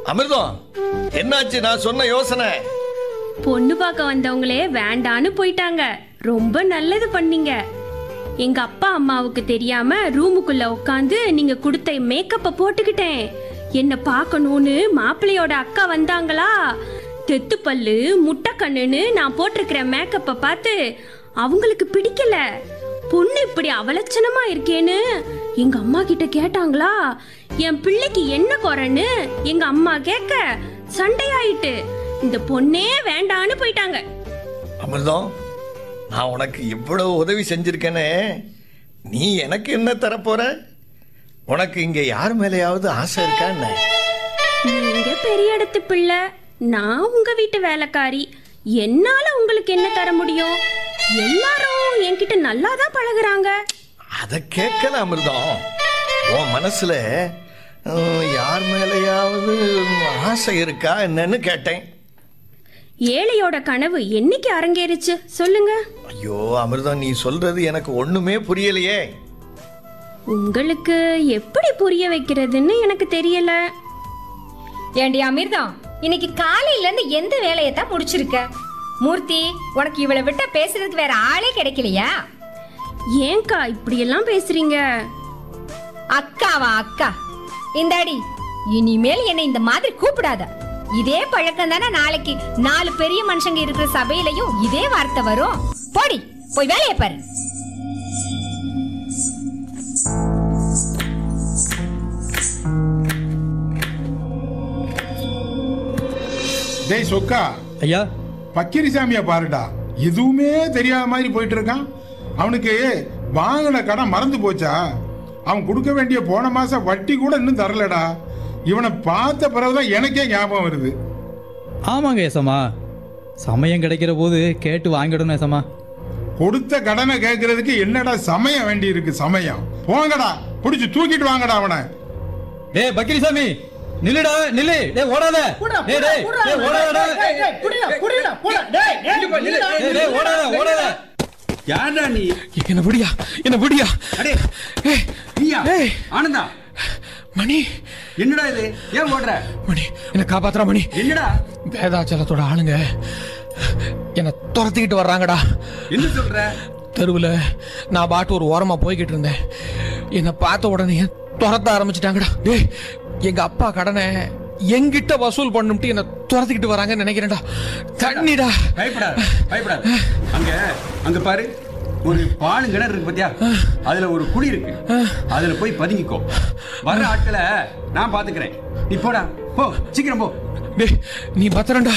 அமிர்தம் என்னாச்சு நான் சொன்ன யோசனை பொண்ணு பார்க்க வந்தவங்களே வேண்டான்னு போயிட்டாங்க ரொம்ப நல்லது பண்ணீங்க எங்க அப்பா அம்மாவுக்கு தெரியாம ரூமுக்குள்ள உட்காந்து நீங்க கொடுத்த மேக்கப்பை போட்டுக்கிட்டேன் என்ன பார்க்கணும்னு மாப்பிள்ளையோட அக்கா வந்தாங்களா தெத்து பல்லு முட்டை கண்ணுன்னு நான் போட்டிருக்கிற மேக்கப்பை பார்த்து அவங்களுக்கு பிடிக்கல பொண்ணு இப்படி அவலட்சணமா இருக்கேன்னு எங்க அம்மா கிட்ட கேட்டாங்களா என் பிள்ளைக்கு என்ன குறைன்னு எங்க அம்மா கேட்க சண்டையாயிட்டு இந்த பொண்ணே வேண்டான்னு போயிட்டாங்க அமிர்தம் நான் உனக்கு இவ்வளவு உதவி செஞ்சிருக்கேனே நீ எனக்கு என்ன தரப்போற உனக்கு இங்க யார் மேலேயாவது ஆசை இருக்கா என்ன நீங்க பெரிய இடத்து பிள்ளை நான் உங்க வீட்டு வேலைக்காரி என்னால உங்களுக்கு என்ன தர முடியும் எல்லாரும் என்கிட்ட நல்லா தான் பழகுறாங்க அதை கேட்கல அமிர்தம் உன் மனசுல அஹ், யார் மேலேயாவது ஆசை இருக்கா என்னன்னு கேட்டேன் ஏழையோட கனவு என்னைக்கு அரங்கேறுச்சு சொல்லுங்க ஐயோ அமிர்தம் நீ சொல்றது எனக்கு ஒண்ணுமே புரியலையே உங்களுக்கு எப்படி புரிய வைக்கிறதுன்னு எனக்கு தெரியல ஏண்டி அமிர்தம் இன்னைக்கு காலையில இருந்து எந்த வேலையை தான் முடிச்சிருக்க மூர்த்தி உனக்கு இவளை விட்டா பேசுறதுக்கு வேற ஆளே கிடைக்கலையா ஏன்க்கா இப்படியெல்லாம் பேசுறீங்க அக்காவா அக்கா இந்தாடி இனிமேல் என்னை இந்த மாதிரி கூப்பிடாத இதே பழக்கம் தானே நாளைக்கு நாலு பெரிய மனுஷங்க இருக்கிற சபையிலையும் இதே வார்த்தை வரும் போடி போய் வேலையை பாரு டேய் சொக்கா ஐயா பக்கிரிசாமிய பாருடா எதுவுமே தெரியாத மாதிரி போயிட்டு இருக்கான் அவனுக்கு வாங்கின கடன் மறந்து போச்சா அவன் கொடுக்க வேண்டிய போன மாசம் வட்டி கூட இன்னும் தரலடா இவனை பார்த்த பிறகுதான் எனக்கே ஞாபகம் வருது ஆமாங்க ஏசம்மா சமயம் கிடைக்கிற போது கேட்டு வாங்கிடணும் ஏசம்மா கொடுத்த கடனை கேட்கறதுக்கு என்னடா சமயம் வேண்டி இருக்கு சமயம் போங்கடா பிடிச்சு தூக்கிட்டு வாங்கடா அவனை டேய் பக்கிரிசாமி நில்லுடா நில்லு டேய் ஓடாத டேய் டேய் டேய் ஓடாதடா டேய் டேய் ஓடாத ஓடாத யாரா நீ என்ன விடியா என்ன விடியா அடே ஏய் நீயா ஏய். ஆனந்தா மணி என்னடா இது ஏன் ஓடுற மணி என்ன காப்பாத்துறா மணி என்னடா வேதாச்சலத்தோட ஆளுங்க என்ன துரத்திக்கிட்டு வர்றாங்கடா என்ன சொல்ற தெருவில் நான் பாட்டு ஒரு ஓரமா போய்கிட்டு இருந்தேன் என்னை பார்த்த உடனே துரத்த ஆரம்பிச்சிட்டாங்கடா டேய் எங்க அப்பா கடனை எங்கிட்ட வசூல் பண்ணும்ட்டு என்ன துரத்திக்கிட்டு வராங்கன்னு நினைக்கிறேன்டா தண்ணிடா பயப்படாத பயப்படாத அங்க அங்க பாரு ஒரு பாலு கிணறு இருக்கு பாத்தியா அதுல ஒரு குழி இருக்கு அதுல போய் பதுங்கிக்கோ வர்ற ஆட்களை நான் பாத்துக்கிறேன் நீ போடா போ சீக்கிரம் போ டேய் நீ பத்திரம்டா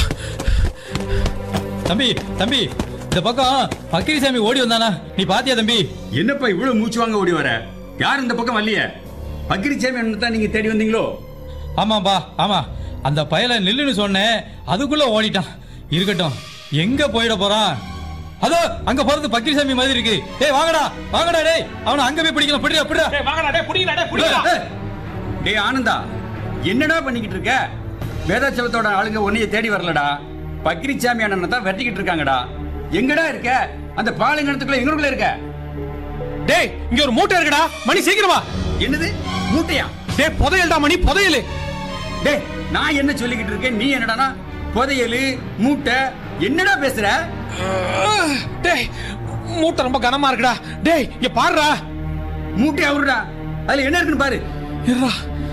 தம்பி தம்பி இந்த பக்கம் பக்கிரிசாமி ஓடி வந்தானா நீ பாத்தியா தம்பி என்னப்பா இவ்வளவு மூச்சு வாங்க ஓடி வர யார் இந்த பக்கம் வரலையே பக்கிரிச்சாமி தான் நீங்க தேடி வந்தீங்களோ ஆமாப்பா ஆமா அந்த பயலை நில்லுன்னு சொன்னேன் அதுக்குள்ள ஓடிட்டான் இருக்கட்டும் எங்க போயிட போறான் அதோ அங்க போறது பக்கிரிசாமி மாதிரி இருக்கு டேய் வாங்கடா வாங்கடா டேய் அவனை அங்க போய் பிடிக்கலாம் பிடிடா பிடிடா ஏய், டேய் ஆனந்தா என்னடா பண்ணிக்கிட்டு இருக்க வேதாச்சலத்தோட ஆளுங்க உன்னைய தேடி வரலடா பக்ரிச்சாமி அண்ணனை தான் வெட்டிக்கிட்டு இருக்காங்கடா எங்கடா இருக்க அந்த பாலுங்கணத்துக்குள்ள எங்களுக்குள்ள இருக்க டேய் இங்க ஒரு மூட்டை இருக்குடா மணி சீக்கிரமா என்னது மூட்டையா டேய் புதையல்டா மணி புதையல் டேய் நான் என்ன சொல்லிக்கிட்டு இருக்கேன் நீ என்னடானா புதையலு மூட்டை என்னடா பேசுற டேய் மூட்டை ரொம்ப கனமா இருக்குடா டேய் இங்க பாருடா மூட்டை அவருடா அதுல என்ன இருக்குன்னு பாரு இருடா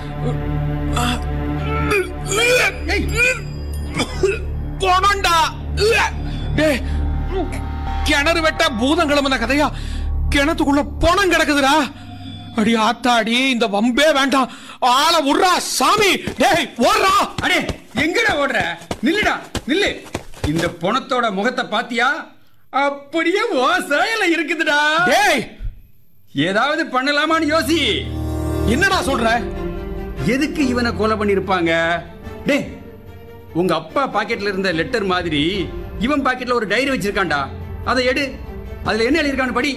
போனண்டா டேய் கிணறு வெட்ட பூதம் கிளம்புன கதையா கிணத்துக்குள்ள பணம் கிடக்குதுடா அடி ஆத்தாடி இந்த வம்பே வேண்டாம் ஆள விட்றா சாமி டேய் ஓடுறா அடே எங்கடா ஓடுற நில்லுடா நில்லு இந்த பணத்தோட முகத்தை பாத்தியா அப்படியே ஓ சாயல இருக்குதுடா டேய் ஏதாவது பண்ணலாமான்னு யோசி என்னடா சொல்ற எதுக்கு இவனை கொலை பண்ணிருப்பாங்க டேய் உங்க அப்பா பாக்கெட்ல இருந்த லெட்டர் மாதிரி இவன் பாக்கெட்ல ஒரு டைரி வச்சிருக்கான்டா அதை எடு அதுல என்ன எழுதிருக்கான்னு படி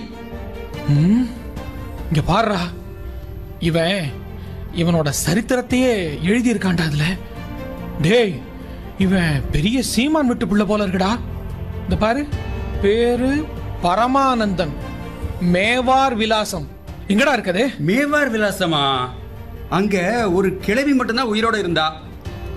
இங்க பாருடா இவன் இவனோட சரித்திரத்தையே எழுதியிருக்கான்டா அதுல டேய் இவன் பெரிய சீமான் விட்டு புள்ள போல இருக்குடா இந்த பாரு பேரு பரமானந்தன் மேவார் விலாசம் எங்கடா இருக்குது மேவார் விலாசமா அங்க ஒரு கிழவி மட்டும்தான் உயிரோட இருந்தா